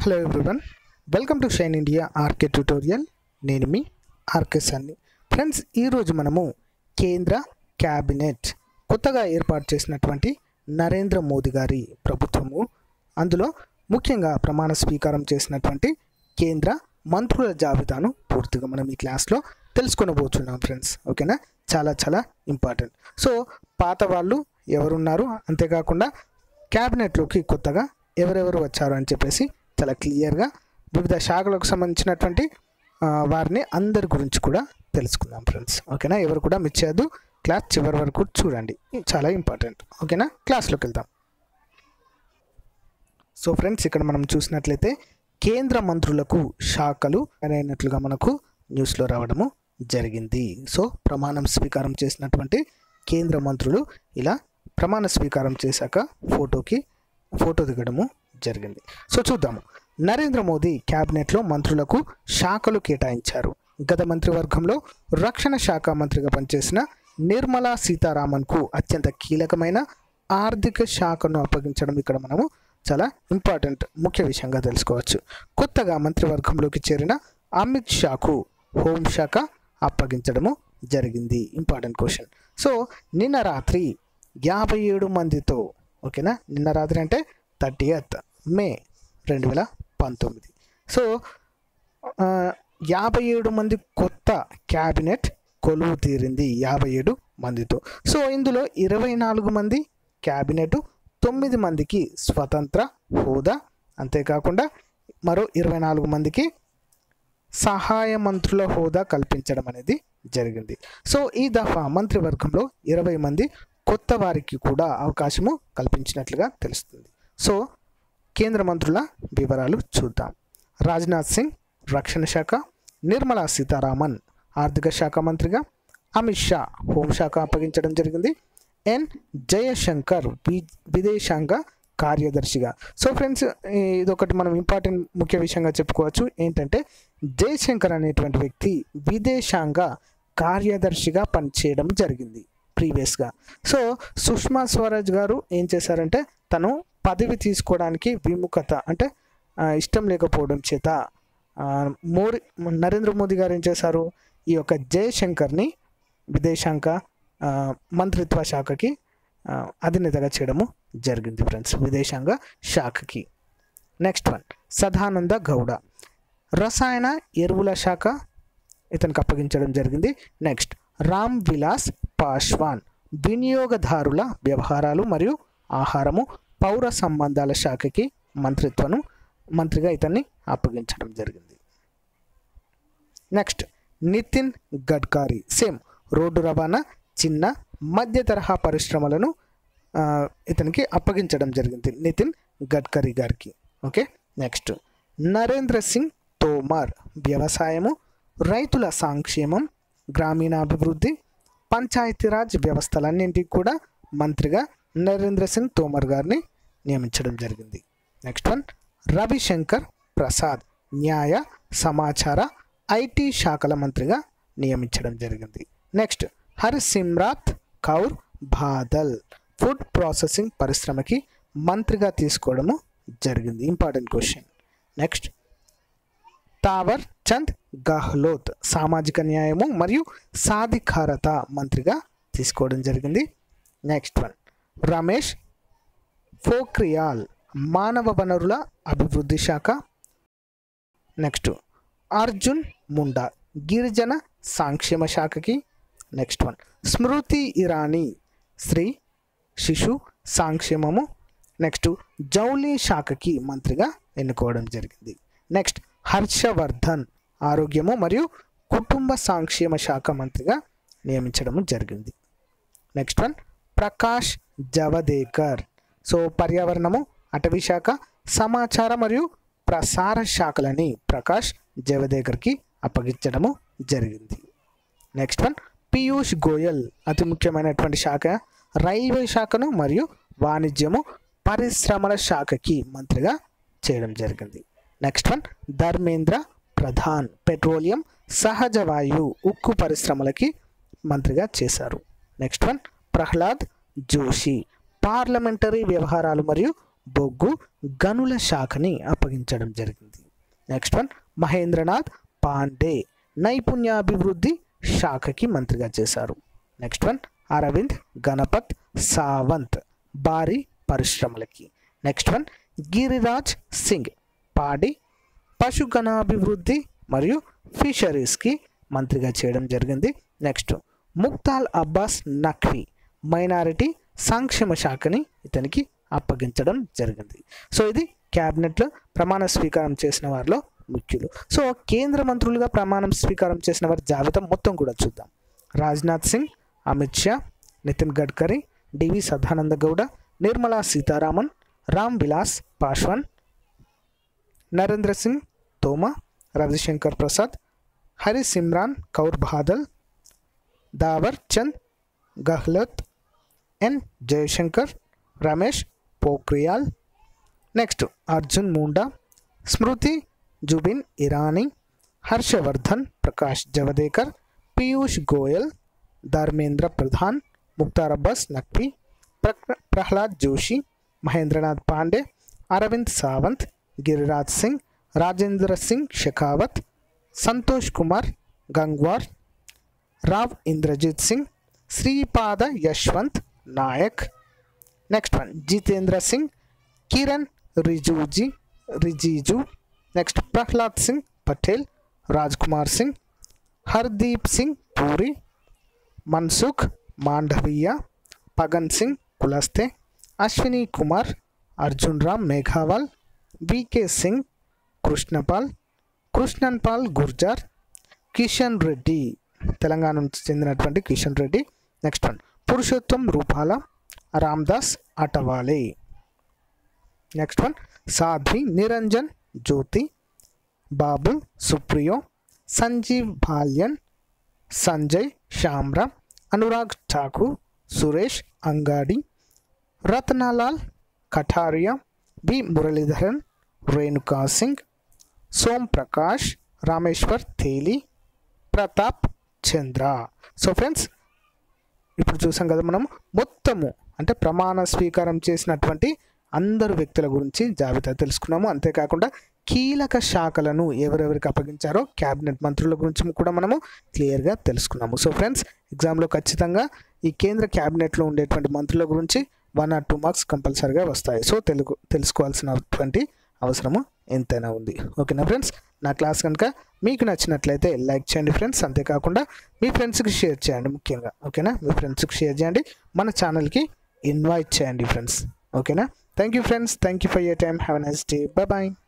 hello everyone welcome to shine India RK tutorial నేను మీ RK సన్ని friends ఈరోజు మనము కేంద్ర క్యాబినెట్ కొత్తగా ఏర్పాటు చేసినటువంటి నరేంద్ర మోదీ గారి ప్రభుత్వము అందులో ముఖ్యంగా ప్రమాణ స్వీకారం చేసినటువంటి కేంద్ర మంత్రుల జాబితాను పూర్తిగా మనం ఈ క్లాస్లో తెలుసుకొనబోతున్నాం ఫ్రెండ్స్ ఓకేనా చాలా చాలా ఇంపార్టెంట్ సో పాత వాళ్ళు ఎవరున్నారు అంతేకాకుండా క్యాబినెట్లోకి కొత్తగా ఎవరెవరు వచ్చారు అని చెప్పేసి చాలా క్లియర్గా వివిధ శాఖలకు సంబంధించినటువంటి ఆ, వారిని అందరి గురించి కూడా తెలుసుకుందాం ఫ్రెండ్స్ ఓకేనా ఎవరు కూడా మిస్ చేయొద్దు క్లాస్ చివరి వరకు చూడండి ఇది చాలా ఇంపార్టెంట్ ఓకేనా క్లాస్లోకి వెళ్దాం సో ఫ్రెండ్స్ ఇక్కడ మనం చూసినట్లయితే కేంద్ర మంత్రులకు శాఖలు అయినట్లుగా మనకు న్యూస్లో రావడము జరిగింది సో ప్రమాణం స్వీకారం చేసినటువంటి కేంద్ర మంత్రులు ఇలా ప్రమాణ స్వీకారం చేశాక ఫోటోకి ఫోటో దిగడము జరిగింది సో చూద్దాము నరేంద్ర మోదీ క్యాబినెట్లో మంత్రులకు శాఖలు కేటాయించారు గత మంత్రివర్గంలో రక్షణ శాఖ మంత్రిగా పనిచేసిన నిర్మలా సీతారామన్కు అత్యంత కీలకమైన ఆర్థిక శాఖను అప్పగించడం ఇక్కడ మనము చాలా ఇంపార్టెంట్ ముఖ్య విషయంగా తెలుసుకోవచ్చు కొత్తగా మంత్రివర్గంలోకి చేరిన అమిత్ షాకు హోంశాఖ అప్పగించడము జరిగింది ఇంపార్టెంట్ క్వశ్చన్ సో నిన్న రాత్రి యాభై ఏడు మందితో ఓకేనా నిన్న రాత్రి అంటే థర్టీ మే రెండు వేల పంతొమ్మిది సో ఆ, యాభై ఏడు మంది కొత్త క్యాబినెట్ కొలువు తీరింది యాభై ఏడు మందితో సో ఇందులో ఇరవై నాలుగు మంది క్యాబినెట్ తొమ్మిది మందికి స్వతంత్ర హోదా అంతేకాకుండా మరో ఇరవై నాలుగు మందికి సహాయ మంత్రుల హోదా కల్పించడం అనేది జరిగింది సో ఈ దఫా మంత్రివర్గంలో ఇరవై మంది కొత్త వారికి కూడా అవకాశము కల్పించినట్లుగా తెలుస్తుంది సో కేంద్ర మంత్రుల వివరాలు చూద్దాం రాజ్నాథ్ సింగ్ రక్షణ శాఖ నిర్మలా సీతారామన్ ఆర్థిక శాఖ మంత్రిగా అమిత్ షా హోంశాఖ అప్పగించడం జరిగింది ఎన్ జయశంకర్ వి- విదేశాంగ కార్యదర్శిగా సో ఫ్రెండ్స్ ఇదొకటి మనం ఇంపార్టెంట్ ముఖ్య విషయంగా చెప్పుకోవచ్చు ఏంటంటే జయశంకర్ అనేటువంటి వ్యక్తి విదేశాంగ కార్యదర్శిగా పనిచేయడం జరిగింది ప్రీవియస్గా సో సుష్మా స్వరాజ్ గారు ఏం చేశారంటే తను పదవి తీసుకోవడానికి విముఖత అంటే ఆ, ఇష్టం లేకపోవడం చేత ఆ, మోడీ నరేంద్ర మోదీ గారు ఏం చేశారు ఈ యొక్క జయశంకర్ని విదేశాంగ ఆ, మంత్రిత్వ శాఖకి ఆ, అధినేతగా చేయడము జరిగింది ఫ్రెండ్స్ విదేశాంగ శాఖకి నెక్స్ట్ వన్ సదానంద గౌడ రసాయన ఎరువుల శాఖ ఇతనికి అప్పగించడం జరిగింది నెక్స్ట్ రామ్ విలాస్ పాశ్వాన్ వినియోగదారుల వ్యవహారాలు మరియు ఆహారము పౌర సంబంధాల శాఖకి మంత్రిత్వను మంత్రిగా ఇతన్ని అప్పగించడం జరిగింది next Nitin Gadkari same road రవాణా చిన్న మధ్య తరహా పరిశ్రమలను ఆ, ఇతనికి అప్పగించడం జరిగింది నితిన్ గడ్కరీ గారికి ఓకే నెక్స్ట్ నరేంద్ర సింగ్ తోమార్ వ్యవసాయము రైతుల సంక్షేమం గ్రామీణాభివృద్ధి పంచాయతీరాజ్ వ్యవస్థలన్నింటికి కూడా మంత్రిగా నరేంద్ర సింగ్ తోమర్ గారిని నియమించడం జరిగింది నెక్స్ట్ వన్ రవిశంకర్ ప్రసాద్ న్యాయ సమాచార ఐటీ శాఖల మంత్రిగా నియమించడం జరిగింది next Harsimrat Kaur Badal food processing పరిశ్రమకి మంత్రిగా తీసుకోవడము జరిగింది important question next Thawar Chand Gehlot సామాజిక న్యాయము మరియు సాధికారత మంత్రిగా తీసుకోవడం జరిగింది నెక్స్ట్ వన్ రమేష్ ఫోక్రియాల్ మానవ వనరుల అభివృద్ధి శాఖ నెక్స్ట్ అర్జున్ ముండా గిరిజన సంక్షేమ శాఖకి నెక్స్ట్ వన్ స్మృతి ఇరానీ శ్రీ శిశు సంక్షేమము నెక్స్ట్ జౌలి శాఖకి మంత్రిగా ఎన్నుకోవడం జరిగింది నెక్స్ట్ హర్షవర్ధన్ ఆరోగ్యము మరియు కుటుంబ సంక్షేమ శాఖ మంత్రిగా నియమించడం జరిగింది next one Prakash Javadekar so పర్యావరణము అటవీ శాఖ సమాచార మరియు ప్రసార శాఖలని ప్రకాష్ జవదేకర్కి అప్పగించడము జరిగింది నెక్స్ట్ వన్ పీయూష్ గోయల్ అతి ముఖ్యమైనటువంటి శాఖ రైల్వే శాఖను మరియు వాణిజ్యము పరిశ్రమల శాఖకి మంత్రిగా చేయడం జరిగింది next one Dharmendra Pradhan petroleum సహజ వాయువు ఉక్కు పరిశ్రమలకి మంత్రిగా చేశారు next one Prahlad Joshi parliamentary వ్యవహారాలు మరియు బొగ్గు గనుల శాఖని అప్పగించడం జరిగింది నెక్స్ట్ వన్ మహేంద్రనాథ్ పాండే నైపుణ్యాభివృద్ధి శాఖకి మంత్రిగా చేశారు నెక్స్ట్ వన్ అరవింద్ గణపత్ సావంత్ భారీ పరిశ్రమలకి నెక్స్ట్ వన్ గిరిరాజ్ సింగ్ పాడి పశుగణాభివృద్ధి మరియు ఫిషరీస్కి మంత్రిగా చేయడం జరిగింది నెక్స్ట్ ముక్తాల్ అబ్బాస్ నఖ్వీ మైనారిటీ సంక్షేమ శాఖని ఇతనికి అప్పగించడం జరిగింది సో ఇది క్యాబినెట్లో ప్రమాణ స్వీకారం చేసిన వారిలో ముఖ్యులు సో కేంద్ర మంత్రులుగా ప్రమాణం స్వీకారం చేసిన వారి జాబితా మొత్తం కూడా చూద్దాం Rajnath Singh Amit Shah Nitin Gadkari DV Sadananda Gowda Nirmala Sitharaman Ram Vilas Paswan Narendra Singh Tomar Ravi Shankar Prasad Hari Simran Kaur Badal Thawar Chand Gehlot N Jaishankar Ramesh Pokhriyal next Arjun Munda Smriti Zubin Irani Harshvardhan Prakash Javadekar Piyush Goyal Dharmendra Pradhan Mukhtar Abbas Naqvi ప్ర- Prahlad Joshi Mahendranath Pandey Arvind Sawant Giriraj Singh Rajendra Singh Shekhawat Santosh Kumar Gangwar Rao Inderjit Singh Shripad Yashwant Naik next one Jitendra Singh Kiren Rijiju Rijiju next Prahlad Singh Patel Raj Kumar Singh Hardeep Singh Puri Mansukh Mandaviya Faggan Singh Kulaste Ashwini Kumar Arjun Ram Meghwal VK Singh Krishanpal Krishan Pal Gurjar Kishan Reddy Telangana నుంచి చెందినటువంటి Kishan Reddy next one Purushottam Rupala Ramdas Athawale next one Sadhvi Niranjan Jyoti Babul Supriyo Sanjeev Balyan Sanjay Shamra Anurag Thakur Suresh Angadi Rattanlal Kataria B Muraleedharan Renuka Singh Som Prakash Rameshwar Teli Pratap చంద్ర సో ఫ్రెండ్స్ ఇప్పుడు చూసాం కదా మనం మొత్తము అంటే ప్రమాణ స్వీకారం చేసినటువంటి అందరు వ్యక్తుల గురించి జాబితా తెలుసుకున్నాము అంతేకాకుండా కీలక శాఖలను ఎవరెవరికి అప్పగించారో క్యాబినెట్ మంత్రుల గురించి కూడా మనము క్లియర్గా తెలుసుకున్నాము సో ఫ్రెండ్స్ ఎగ్జామ్లో ఖచ్చితంగా ఈ కేంద్ర క్యాబినెట్లో ఉండేటువంటి మంత్రుల గురించి వన్ ఆర్ టూ మార్క్స్ కంపల్సరీగా వస్తాయి సో తెలుగు తెలుసుకోవాల్సినటువంటి అవసరము ఎంతైనా ఉంది ఓకేనా ఫ్రెండ్స్ నా క్లాస్ కనుక మీకు నచ్చినట్లయితే లైక్ చేయండి ఫ్రెండ్స్ అంతేకాకుండా మీ ఫ్రెండ్స్కి షేర్ చేయండి ముఖ్యంగా ఓకేనా మీ ఫ్రెండ్స్కి షేర్ చేయండి మన ఛానల్కి ఇన్వైట్ చేయండి ఫ్రెండ్స్ ఓకేనా thank you friends thank you for your time have a nice day bye